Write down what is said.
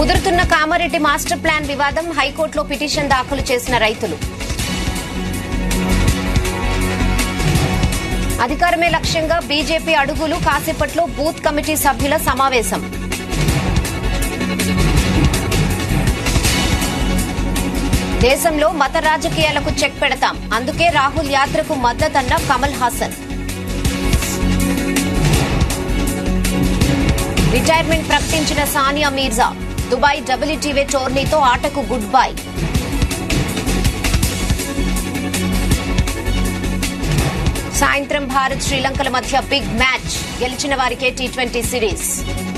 ముదురుతున్న Kamareddy master plan వివాదం హైకోర్టులో petition దాఖలు చేసిన రైతులు అధికారమే లక్ష్యంగా బీజేపీ అడుగులు కాసేపట్లో బూత్ కమిటీ సభ్యుల సమావేశం దేశంలో మత రాజకీయాలకు చెక్ పెడతాం అందుకే రాహుల్ యాత్రకు మద్దతన్న కమల్ హాసన్ రిటైర్మెంట్ ప్రకటించిన సానియా మీర్జా దుబాయ్ డబ్ల్యూటీవీ టోర్నీతో ఆటకు గుడ్ బై సాయంత్రం భారత్ శ్రీలంకల మధ్య బిగ్ మ్యాచ్ గెలిచిన వారికే టీ ట్వంటీ సిరీస్